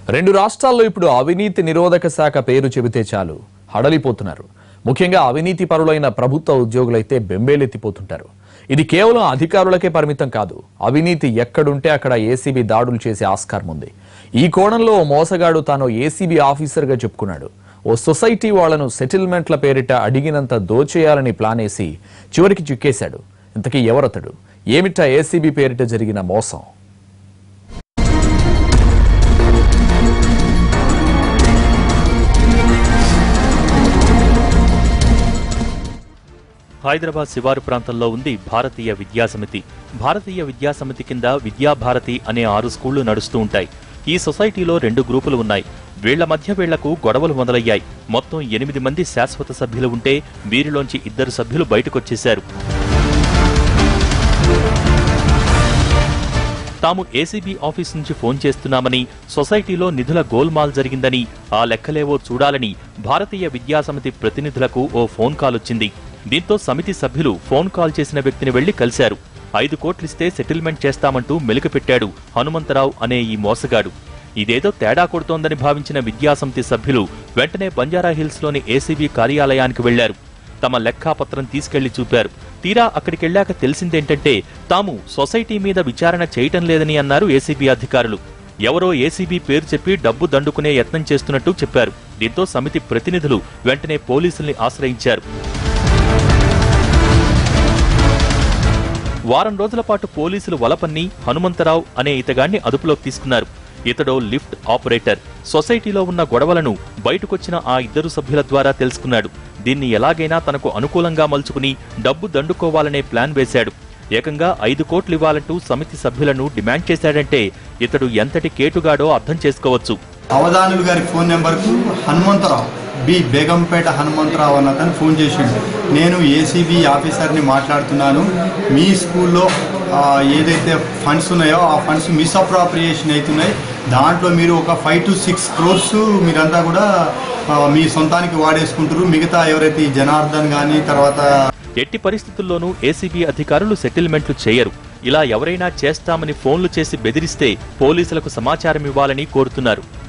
రెండు రాష్ట్రాల్లో ఇప్పుడు అవినీతి నిరోధక శాఖ పేరు చెబితే చాలు హడలిపోతున్నారు ముఖ్యంగా అవినీతి పరులైన ప్రభుత్వ ఉద్యోగులైతే బెంబేలెత్తిపోతుంటారు ఇది కేవలం అధికారులకే పరిమితం కాదు అవినీతి ఎక్కడుంటే అక్కడ ఏసీబీ దాడులు చేసే ఆస్కారం ఉంది ఈ కోణంలో ఓ మోసగాడు తాను ఏసీబీ ఆఫీసర్గా చెప్పుకున్నాడు ఓ సొసైటీ వాళ్లను సెటిల్మెంట్ల పేరిట అడిగినంత దోచేయాలని ప్లాన్ వేసి చివరికి చిక్కేశాడు ఇంతకీ ఎవరతడు ఏమిటా ఏసీబీ పేరిట జరిగిన మోసం హైదరాబాద్ శివారు ప్రాంతంలో ఉంది భారతీయ విద్యాసమితి భారతీయ విద్యాసమితి కింద విద్యాభారతి అనే ఆరు స్కూళ్లు నడుస్తూ ఉంటాయి ఈ సొసైటీలో రెండు గ్రూపులు ఉన్నాయి వీళ్ల మధ్య వీళ్లకు గొడవలు మొదలయ్యాయి మొత్తం ఎనిమిది మంది శాశ్వత సభ్యులు ఉంటే వీరిలోంచి ఇద్దరు సభ్యులు బయటకొచ్చేశారు తాము ఏసీబీ ఆఫీస్ నుంచి ఫోన్ చేస్తున్నామని సొసైటీలో నిధుల గోల్మాల్ జరిగిందని ఆ లెక్కలేవో చూడాలని భారతీయ విద్యాసమితి ప్రతినిధులకు ఓ ఫోన్ కాల్ వచ్చింది దీంతో సమితి సభ్యులు ఫోన్ కాల్ చేసిన వ్యక్తిని వెళ్లి కలిశారు ఐదు కోట్లిస్తే సెటిల్మెంట్ చేస్తామంటూ మెలికపెట్టాడు హనుమంతరావు అనే ఈ మోసగాడు ఇదేదో తేడా కొడుతోందని భావించిన విద్యాసమితి సభ్యులు వెంటనే బంజారా హిల్స్లోని ఏసీబీ కార్యాలయానికి వెళ్లారు తమ లెక్కాపత్రం తీసుకెళ్లి చూపారు తీరా అక్కడికెళ్లాక తెలిసిందేంటంటే తాము సొసైటీ మీద విచారణ చేయటం లేదని అన్నారు ఏసీబీ అధికారులు ఎవరో ఏసీబీ పేరు చెప్పి డబ్బు దండుకునే యత్నం చేస్తున్నట్టు చెప్పారు దీంతో సమితి ప్రతినిధులు వెంటనే పోలీసుల్ని ఆశ్రయించారు వారం రోజుల పాటు పోలీసులు వలపన్ని హనుమంతరావు అనే ఇతగాన్ని అదుపులోకి తీసుకున్నారు ఇతడో లిఫ్ట్ ఆపరేటర్ సొసైటీలో ఉన్న గొడవలను బయటకొచ్చిన ఆ ఇద్దరు సభ్యుల ద్వారా తెలుసుకున్నాడు దీన్ని ఎలాగైనా తనకు అనుకూలంగా మలుచుకుని డబ్బు దండుకోవాలనే ప్లాన్ వేశాడు ఏకంగా ఐదు కోట్లు ఇవ్వాలంటూ సమితి సభ్యులను డిమాండ్ చేశాడంటే ఇతడు ఎంతటి కేటుగాడో అర్థం చేసుకోవచ్చు అవధానులు గారి ఫోన్ నెంబర్కు హనుమంతరావు బి బేగంపేట హనుమంతరావు అన్న అతను ఫోన్ చేసిండు నేను ఏసీబీ ఆఫీసర్ని మాట్లాడుతున్నాను మీ స్కూల్లో ఆ, ఏదైతే ఫండ్స్ ఉన్నాయో ఆ ఫండ్స్ మిస్అప్రాప్రియేషన్ అవుతున్నాయి దాంట్లో మీరు ఒక ఫైవ్ టు సిక్స్ క్రోర్స్ మీరంతా కూడా ఆ, మీ సొంతానికి వాడేసుకుంటారు మిగతా ఎవరైతే ఈ జనార్దన్ కానీ తర్వాత ఎట్టి పరిస్థితుల్లోనూ ఏసీబీ అధికారులు సెటిల్మెంట్లు చేయరు ఇలా ఎవరైనా చేస్తామని ఫోన్లు చేసి బెదిరిస్తే పోలీసులకు సమాచారం ఇవ్వాలని కోరుతున్నారు